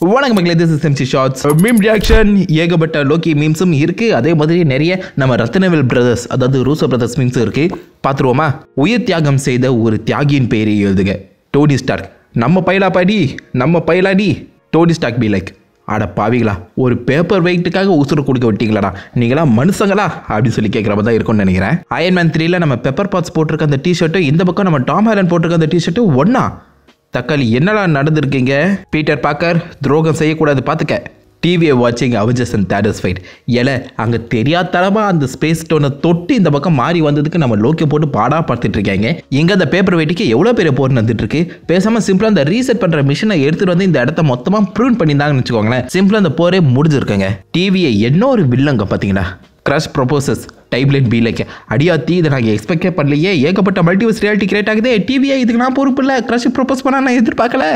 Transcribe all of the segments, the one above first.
வணக்கம் மக்களே this is MC shorts meme reaction ஏகப்பட்ட லோக்கி மீம்ஸும் இருக்கு அதே மாதிரி நிறைய நம்ம ரத்னவேல் பிரதர்ஸ் அதாவது ரூசோ பிரதர்ஸ் மீம்ஸும் இருக்கு பார்த்துருவோமா உயிர் தியாகம் செய்த ஒரு தியாகியின் பெயரை எழுதுக டோனி ஸ்டார்க் நம்ம பையலா பாடி நம்ம பையலாடி டோனி ஸ்டார்க் பி லைக் அட பாவிகளா ஒரு பேப்பர் வெயிட்டுக்காக உசுறு கொடுக்க விட்டீங்களாடா நீங்களா மனுஷங்களா அப்படின்னு சொல்லி கேட்குற மாதிரி தான் இருக்கும்னு நினைக்கிறேன் அயன்மேன் த்ரீல நம்ம பெப்பர் பாட்ஸ் போட்டிருக்க அந்த டிஷர்ட்டும் இந்த பக்கம் நம்ம டாம் ஹேலன் போட்டிருக்க அந்த டிஷர்ட்டும் ஒன்றா தக்காளி என்னடா நடந்திருக்கீங்க பீட்டர் பாக்கர் துரோகம் செய்யக்கூடாது பார்த்துக்க டிவியை வாட்சிங் அவெஞ்சர்ஸ் அண்ட் தேடஸ் ஃபைட் எல அங்கே தெரியாதளமாக அந்த ஸ்பேஸ் ஸ்டோனை தொட்டு இந்த பக்கம் மாறி வந்ததுக்கு நம்ம லோக்கி போட்டு பாடா பார்த்துட்டு இருக்காங்க இங்கே அந்த பேப்பர் வெயிட்டுக்கு எவ்வளோ பெரிய போர் நடந்துட்டு இருக்கு பேசாமல் சிம்பிளாக அந்த ரீசெட் பண்ணுற மிஷினை எடுத்துகிட்டு வந்து இந்த இடத்த மொத்தமாக ப்ரூன் பண்ணியிருந்தாங்கன்னு வச்சுக்கோங்களேன் சிம்பிளாக அந்த போரே முடிஞ்சிருக்குங்க டிவியை என்ன ஒரு வில்லங்க பார்த்தீங்களா கிரஷ் ப்ரொபோசஸ் டைப்லெட் பி லைக் அடியாத்தி இதை நாங்கள் எக்ஸ்பெக்டே பண்ணலையே ஏகப்பட்ட மல்டிவர்ஸ் ரியாலிட்டி கிரியேட் ஆகுதே டிவியை இதுக்கு நான் பொறுப்பு இல்லை கிரஷ் ப்ரொபோஸ் பண்ண நான் எதிர்பார்க்கல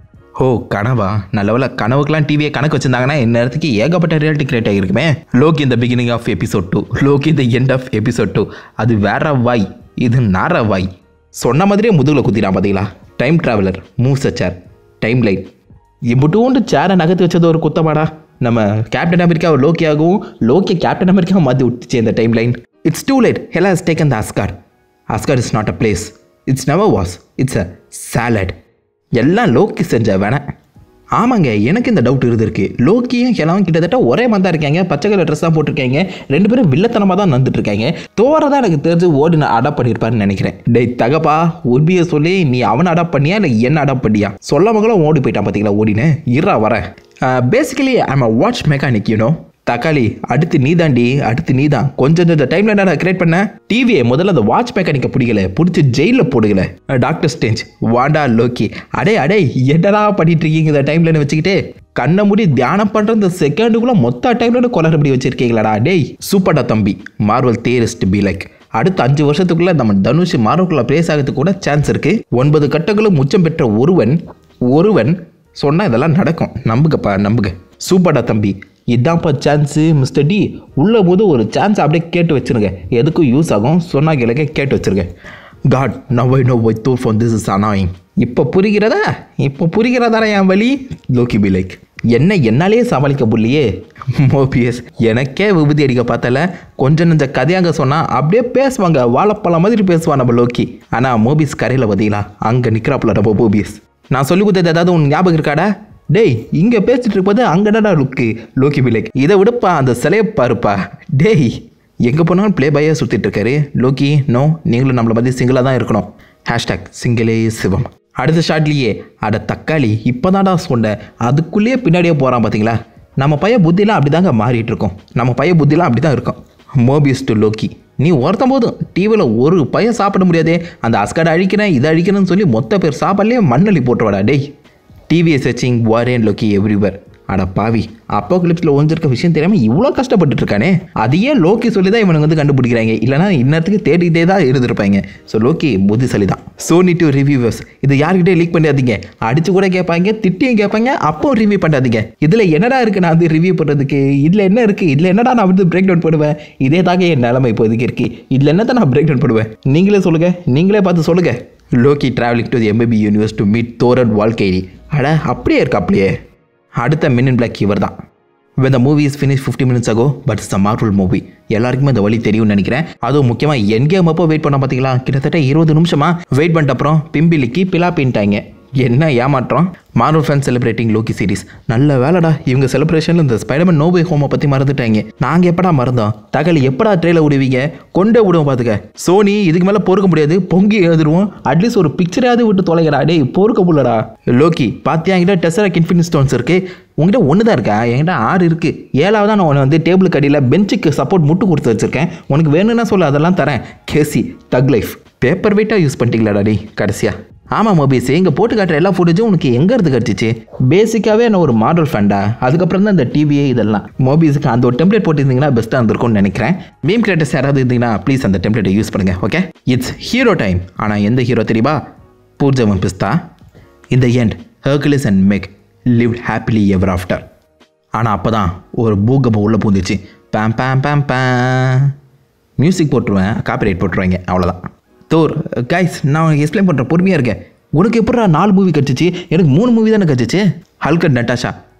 ஓ கனவா நல்ல கனவுக்கெல்லாம் டிவியை கணக்கு வச்சிருந்தாங்கன்னா இந்நேரத்துக்கு ஏகப்பட்ட ரியாலிட்டி கிரியேட் ஆகிருக்குமே Loki in the beginning of episode two Loki in the end of episode two அது வேற வாய் இது நார வாய் சொன்ன மாதிரியே முதுகில் குத்திடான் பார்த்தீங்களா time traveller moves a chair timeline இம்புட்டூண்டு சேரை நகர்த்தி வச்சது ஒரு குத்தமாடா நம்ம கேப்டன் அமெரிக்காவை லோக்கியாகவும் லோக்கி கேப்டன் அமெரிக்காவை மாற்றி விட்டுச்சு இந்த timeline it's too late Hela is taken the Asgard Asgard is not a place it's never was it's a salad எல்லாம் லோக்கி செஞ்ச வேணாம் ஆமாங்க எனக்கு இந்த டவுட் இருந்திருக்கு லோக்கியும் ஹெலாவும் கிட்டத்தட்ட ஒரே மாதிரி தான் இருக்காங்க பச்சை கலர் ட்ரெஸ் தான் போட்டிருக்காங்க ரெண்டு பேரும் வில்லத்தனமாக தான் நடந்துட்டு இருக்காங்க தோரை தான் எனக்கு தெரிஞ்சு ஓடி நான் அடாப்ட் பண்ணியிருப்பாருன்னு நினைக்கிறேன் டேய் தகப்பா உண்மையை சொல்லி நீ அவனை அடாப்ட் பண்ணியா இல்லை என்ன அடாப்ட் பண்ணியா சொல்ல மகளும் ஓடி போயிட்டான் பார்த்தீங்களா ஓடினு இருறா வரேன் basically I'm a watch mechanic you know தக்காளி அடுத்து நீ தாண்டி அடுத்து நீ தான் கொஞ்சம் கொஞ்சம் டைம்ல என்ன கிரியேட் பண்ண டிவியை முதல்ல அந்த வாட்ச் மெக்கானிக்கை பிடிக்கல பிடிச்சி ஜெயிலில் போடுகல டாக்டர் ஸ்டேஞ்ச் வாண்டா லோக்கி அடே அடே என்னடா பண்ணிட்டு இருக்கீங்க இந்த டைம்லன்னு வச்சுக்கிட்டு கண்ணை மூடி தியானம் பண்ற இந்த செகண்டுக்குள்ள மொத்த டைம்ல குளறுபடி வச்சிருக்கீங்களாடா டேய் சூப்பர்டா தம்பி மார்வல் தேரிஸ்ட் பி லைக் அடுத்த அஞ்சு வருஷத்துக்குள்ள நம்ம தனுஷ் மார்வல்குள்ள பிளேஸ் ஆகிறதுக்கு கூட சான்ஸ் இருக்கு ஒன்பது கட்டங்களும் உச்சம் பெற்ற ஒருவன் ஒருவன் சொன்னால் இதெல்லாம் நடக்கும் நம்புங்கப்பா நம்புங்க சூப்பர்டா தம்பி இதான்ப்பா சான்ஸு மிஸ்டர் டி உள்ள போது ஒரு சான்ஸ் அப்படியே கேட்டு வச்சிருங்க எதுக்கும் யூஸ் ஆகும் சொன்னா கேளுங்க கேட்டு வச்சிருங்க God now I know why though for this is annoying இப்போ புரிகிறதா இப்போ புரிகிறதா என் வழி லோக்கி பி லைக் என்ன என்னாலேயே சமாளிக்க முடியலையே மோபியஸ் எனக்கே விபூதி அடிக்க பார்த்தல கொஞ்சம் நெஞ்ச கதையாங்க சொன்னால் அப்படியே பேசுவாங்க வாழைப்பழம் மாதிரி பேசுவான் நம்ம லோக்கி ஆனால் மோபிஸ் கரையில் பார்த்தீங்களா அங்கே நிற்கிறாப்புல நம்ம மோபியஸ் நான் சொல்லி கொடுத்தது ஏதாவது உன் ஞாபகம் இருக்காடா டேய் இங்கே பேசிட்டு இருப்பது அங்கடா லுக்கு லோக்கி பிலேக் இதை விடுப்பா அந்த சிலையை பாருப்பா டேய் எங்கே போனாலும் ப்ளே பாயாக சுற்றிட்டு இருக்காரு லோக்கி நோ நீங்களும் நம்மளை பற்றி சிங்கிளாக தான் இருக்கணும் ஹேஷ்டாக் சிங்கிளே சிவம் அடுத்த ஷாட்லேயே அட தக்காளி இப்போதான்டா சொன்னேன் அதுக்குள்ளேயே பின்னாடியே போகிறான் பார்த்தீங்களா நம்ம பைய புத்திலாம் அப்படி தாங்க மாறிட்டு இருக்கோம் நம்ம பைய புத்திலாம் அப்படி தான் இருக்கும் மோபியஸ் டு லோக்கி நீ ஒருத்தன் போதும் டிவியில் ஒரு பையன் சாப்பிட முடியாதே அந்த அஸ்கடை அழிக்கிறேன் இதை அழிக்கிறேன்னு சொல்லி மொத்த பேர் சாப்பாடுலேயே மண்ணள்ளி போட்டுவாடா டேய் டிவியை சர்ச்சிங் வாரேன் லோக்கி எவ்ரிவர் அட பாவி அப்போ கிளிப்ஸில் ஒழிஞ்சிருக்க விஷயம் தெரியாமல் இவ்வளோ கஷ்டப்பட்டுட்டு இருக்கானே அதையே லோக்கி சொல்லி தான் இவனுக்கு வந்து கண்டுபிடிக்கிறாங்க இல்லைனா இன்னத்துக்கு தேடிக்கிட்டே தான் இருந்திருப்பாங்க ஸோ லோக்கி புத்திசாலி தான் சோனி டு ரிவ்யூவர்ஸ் இது யார்கிட்டே லீக் பண்ணாதீங்க அடிச்சு கூட கேட்பாங்க திட்டியும் கேட்பாங்க அப்போ ரிவ்யூ பண்ணாதீங்க இதில் என்னடா இருக்குது நான் வந்து ரிவ்யூ பண்ணுறதுக்கு இதில் என்ன இருக்குது இதில் என்னடா நான் வந்து பிரேக் டவுன் பண்ணுவேன் இதே தாங்க என் நிலைமை இப்போதைக்கு இருக்குது இதில் என்னத்தை நான் பிரேக் டவுன் பண்ணுவேன் நீங்களே சொல்லுங்கள் நீங்களே பார்த்து சொல்லுங்கள் Loki travelling to the MPP universe to meet தோரன் வாழ்க்கைடி அட அப்படியே இருக்கு அப்படியே அடுத்த மின் இன் பிளாக் இவர் தான் when the movie is finished 50 minutes ago but it's a Marvel movie எல்லாருக்குமே இந்த வழி தெரியும்னு நினைக்கிறேன் அதுவும் முக்கியமாக என் கேம் அப்போ வெயிட் பண்ண பார்த்தீங்களா கிட்டத்தட்ட இருபது நிமிஷமா வெயிட் பண்ணிட்ட அப்புறம் பிம்பிலிக்கு பிலா பின்ட்டாங்க என்ன ஏமாற்றம் Marvel fan celebrating Loki series நல்ல வேலைடா இவங்க செலிப்ரேஷனில் இந்த ஸ்பைடர்மேன் நோபே ஹோமை பற்றி மறந்துட்டாங்க நாங்கள் எப்படா மறந்தோம் தகவல் எப்படா ட்ரெயில விடுவீங்க கொண்டே விடுவோம் பார்த்துக்க சோனி இதுக்கு மேலே பொறுக்க முடியாது பொங்கி எழுதுருவோம் அட்லீஸ்ட் ஒரு பிக்சராவது விட்டு தொலைங்கடா டேய் பொறுக்க முடியலடா லோக்கி பாத்தியா என்கிட்ட டெசராக் இன்ஃபினிட் ஸ்டோன்ஸ் இருக்கு உங்ககிட்ட ஒன்று தான் இருக்கா என்கிட்ட ஆறு இருக்கு ஏழாவது நான் உன்னை வந்து டேபிளுக்கு அடியில் பெஞ்சுக்கு சப்போர்ட் முட்டு கொடுத்து வச்சிருக்கேன் உனக்கு வேணும்னா சொல்ல அதெல்லாம் தரேன் கேசி தக் லைஃப் பேப்பர் வெயிட்டாக யூஸ் பண்ணிட்டீங்களாடா டேய் கடைசியா ஆமாம் மோபிஸ் இங்கே போட்டு காட்டுற எல்லா ஃபுட்டேஜும் உனக்கு எங்கே இருந்து கிடச்சிச்சு பேசிக்காகவே நான் ஒரு மாடல் ஃபேண்டா அதுக்கப்புறம் தான் இந்த டிவியே இதெல்லாம் மோபிஸுக்கு அந்த ஒரு டெம்ப்ளேட் போட்டிருந்தீங்கன்னா பெஸ்ட்டாக இருந்திருக்கும்னு நினைக்கிறேன் மீம் கிரியேட்டர்ஸ் யாராவது இருந்தீங்கன்னா ப்ளீஸ் அந்த டெம்ப்ளேட்டை யூஸ் பண்ணுங்கள் ஓகே இட்ஸ் ஹீரோ டைம் ஆனால் எந்த ஹீரோ தெரியுமா பூர்ஜவன் பிஸ்தா in the end Hercules and Meg live happily ever after ஆனால் அப்போ தான் ஒரு பூகம்பம் உள்ளே பூந்துச்சு பேம் பேம் பேம் பேம் மியூசிக் போட்டுருவேன் காப்பிரைட் போட்டுருவாங்க அவ்வளோதான் தோர் கைஸ் நான் எக்ஸ்பிளைன் பண்ணுறேன் பொறுமையாக இருக்கேன் உனக்கு எப்படா நாலு மூவி கிடச்சிச்சு எனக்கு மூணு மூவி தானே கிடச்சிச்சு ஹல்கட் நட்டாஷா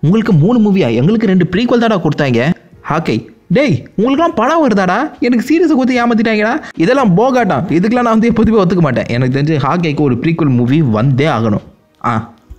உங்களுக்கு மூணு மூவியா எங்களுக்கு ரெண்டு ப்ரீக்வல் தாடா கொடுத்தாங்க ஹாக்கை டேய் உங்களுக்குலாம் படம் வருதாடா எனக்கு சீரியஸை கொடுத்து ஏமாத்திட்டாங்கடா இதெல்லாம் போகாட்டாம் இதுக்கெல்லாம் நான் வந்து எப்போதுமே ஒத்துக்க மாட்டேன் எனக்கு தெரிஞ்சு ஹாக்கைக்கு ஒரு ப்ரீக்வல் மூவி வந்தே ஆகணும் ah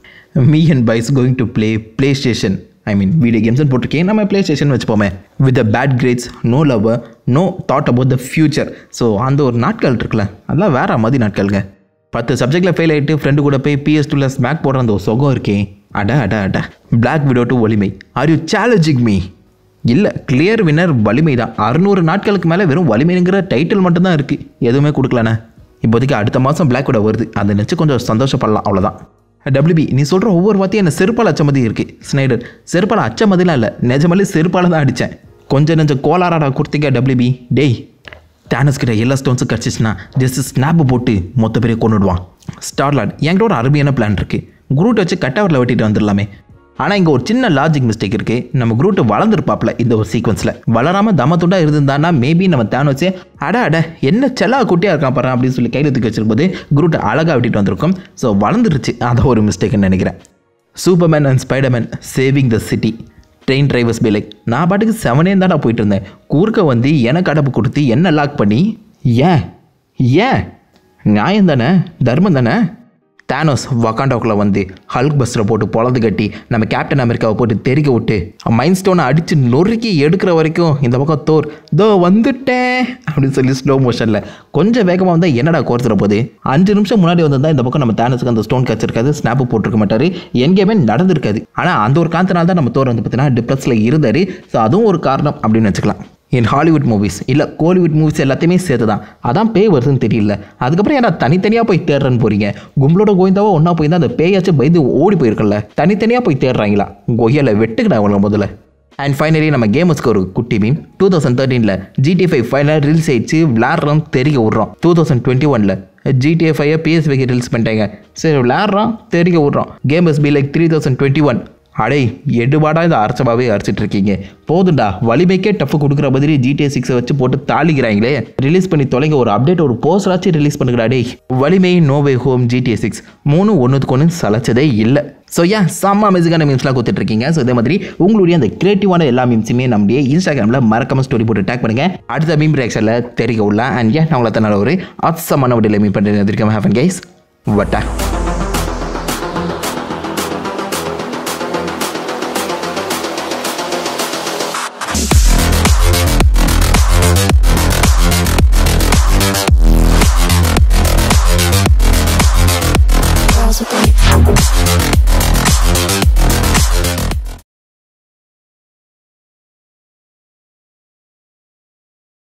me and boys going to play PlayStation I mean video கேம்ஸ்னு போட்டிருக்கேன் நம்ம ப்ளே ஸ்டேஷன் வச்சுப்போமே with the bad grades no love no thought about the future so அந்த ஒரு நாட்கள் இருக்குல்ல அதெல்லாம் வேற மாதிரி நாட்களுங்க பத்து சப்ஜெக்டில் ஃபெயில் ஆகிட்டு ஃப்ரெண்டு கூட போய் பிஎஸ் டூவில் ஸ்மாக் போடுற அந்த ஒரு சுகம் இருக்கே அட அட அட Black Widow to Valimai are you challenging me இல்லை கிளியர் வின்னர் வலிமை தான் அறுநூறு நாட்களுக்கு மேலே வெறும் வலிமைங்கிற டைட்டில் மட்டும்தான் இருக்குது எதுவுமே கொடுக்கலண்ணே இப்போதைக்கு அடுத்த மாதம் பிளாக் விட வருது அதை நினச்சி கொஞ்சம் சந்தோஷப்படலாம் அவ்வளோதான் டபிள்யூபி நீ சொல்கிற ஒவ்வொரு வார்த்தையும் என்ன செருப்பால் அச்ச மாதிரி இருக்குது ஸ்னைடர் செருப்பால் அச்ச மாதிரிலாம் இல்லை நிஜமாலே செருப்பால் தான் அடித்தேன் கொஞ்சம் நெஞ்சம் கோலாராடா கொடுத்தீங்க டபிள்யூபி டேய் டேனஸ் கிட்ட எல்லா ஸ்டோன்ஸும் கிடச்சிச்சுன்னா ஜஸ்ட் ஸ்னாப் போட்டு மொத்த பேரையும் கொண்டுடுவான் ஸ்டார்லாட் என்கிட்ட ஒரு அருமையான பிளான் இருக்குது குரூட் வச்சு கட்டவரில் வெட்டிட்டு வந்துடலாமே ஆனால் இங்கே ஒரு சின்ன லாஜிக் மிஸ்டேக் இருக்குது நம்ம குரூட் வளர்ந்துருப்பாப்ல இந்த ஒரு சீக்வன்ஸில் வளராமல் தமத்துண்டா இருந்திருந்தானா மேபி நம்ம தேனோச்சே அட அட என்ன செல்லா குட்டியாக இருக்கான் பாரு அப்படின்னு சொல்லி கையில் தூக்கி வச்சிருக்கும்போது குரூட் அழகாக விட்டுட்டு வந்திருக்கோம் ஸோ வளர்ந்துருச்சு அதை ஒரு மிஸ்டேக்னு நினைக்கிறேன் Superman and Spiderman saving the city train drivers be like நான் பாட்டுக்கு செவனே தான்டா போயிட்டு இருந்தேன் கூர்க்க வந்து எனக்கு அடப்பு கொடுத்து என்ன லாக் பண்ணி ஏன் ஏன் நியாயம் தானே தர்மம் தானே தானோஸ் வக்காண்டாவுக்குள்ளே வந்து ஹல்க் பஸ்டரை போட்டு பொழந்து கட்டி நம்ம கேப்டன் அமெரிக்காவை போட்டு தெறிக்க விட்டு மைண்ட் ஸ்டோனை அடித்து நொறுக்கி எடுக்கிற வரைக்கும் இந்த பக்கம் தோர் தோ வந்துட்டேன் அப்படின்னு சொல்லி ஸ்லோ மோஷனில் கொஞ்சம் வேகமாக வந்தால் என்னடா கோர்த்துற போது அஞ்சு நிமிஷம் முன்னாடி வந்திருந்தா இந்த பக்கம் நம்ம தானஸுக்கு அந்த ஸ்டோன் கிடச்சிருக்காது ஸ்னாப்பு போட்டிருக்க மாட்டார் எங்கேயுமே நடந்திருக்காது ஆனால் அந்த ஒரு காரணத்தினால தான் நம்ம தோர் வந்து பார்த்தீங்கன்னா டிப்ளஸில் இருந்தார் ஸோ அதுவும் ஒரு காரணம் அப்படின்னு வச்சுக்கலாம் இன் ஹாலிவுட் மூவிஸ் இல்லை கோலிவுட் மூவிஸ் எல்லாத்தையுமே சேர்த்து தான் அதான் பேய் வருதுன்னு தெரியல அதுக்கப்புறம் ஏன்னா தனித்தனியாக போய் தேடுறேன்னு போறீங்க கும்பலோட கோயந்தாவோ ஒன்றா போய் தான் அந்த பேயாச்சும் பயந்து ஓடி போயிருக்கல தனித்தனியாக போய் தேடுறாங்களா கொய்யலை வெட்டுக்கடா அவங்கள முதல்ல அண்ட் ஃபைனலி நம்ம கேமர்ஸ்க்கு ஒரு குட்டி மீம் டூ தௌசண்ட் தேர்ட்டீனில் ஜிடி ஃபைவ் ஃபைவ்ல ரிலீஸ் ஆயிடுச்சு விளாட்றோம் தெரிய விட்றோம் டூ தௌசண்ட் டுவெண்ட்டி ஒனில் ஜிடிஏ ஃபைவ் பிஎஸ்விக்கு ரிலீஸ் பண்ணிட்டாங்க சரி விளாட்றோம் தெரிய விட்றோம் gamers be like three thousand twenty one அடே எடுபாடா இந்த அரசபாவே அரைச்சிட்டு இருக்கீங்க போதுண்டா வலிமைக்கே டஃப் கொடுக்குற மாதிரி ஜிடிஏ சிக்ஸை வச்சு போட்டு தாளிக்கிறாங்களே ரிலீஸ் பண்ணி தொலைங்க ஒரு அப்டேட் ஒரு போஸ்டராச்சும் ரிலீஸ் பண்ணுங்கடா டேய் வலிமை நோவே ஹோம் ஜிடிஏ சிக்ஸ் மூணு ஒன்றுக்கு ஒன்று சலைச்சதே இல்லை ஸோ ஏன் செம்ம அமேசிங்கான மீம்ஸ்லாம் கொடுத்துட்டு இருக்கீங்க ஸோ இதே மாதிரி உங்களுடைய அந்த கிரியேட்டிவான எல்லா மீம்ஸுமே நம்முடைய இன்ஸ்டாகிராமில் மறக்காம ஸ்டோரி போட்டு டேக் பண்ணுங்க அடுத்த மீம் ரியாக்ஷனில் தெரிவிக்க உள்ள அண்ட் ஏன் நான் உங்களை தன்னால ஒரு அசமான வீடியோவில் மீட் பண்ணுறேன் ஹேவன் கைஸ் வட்டா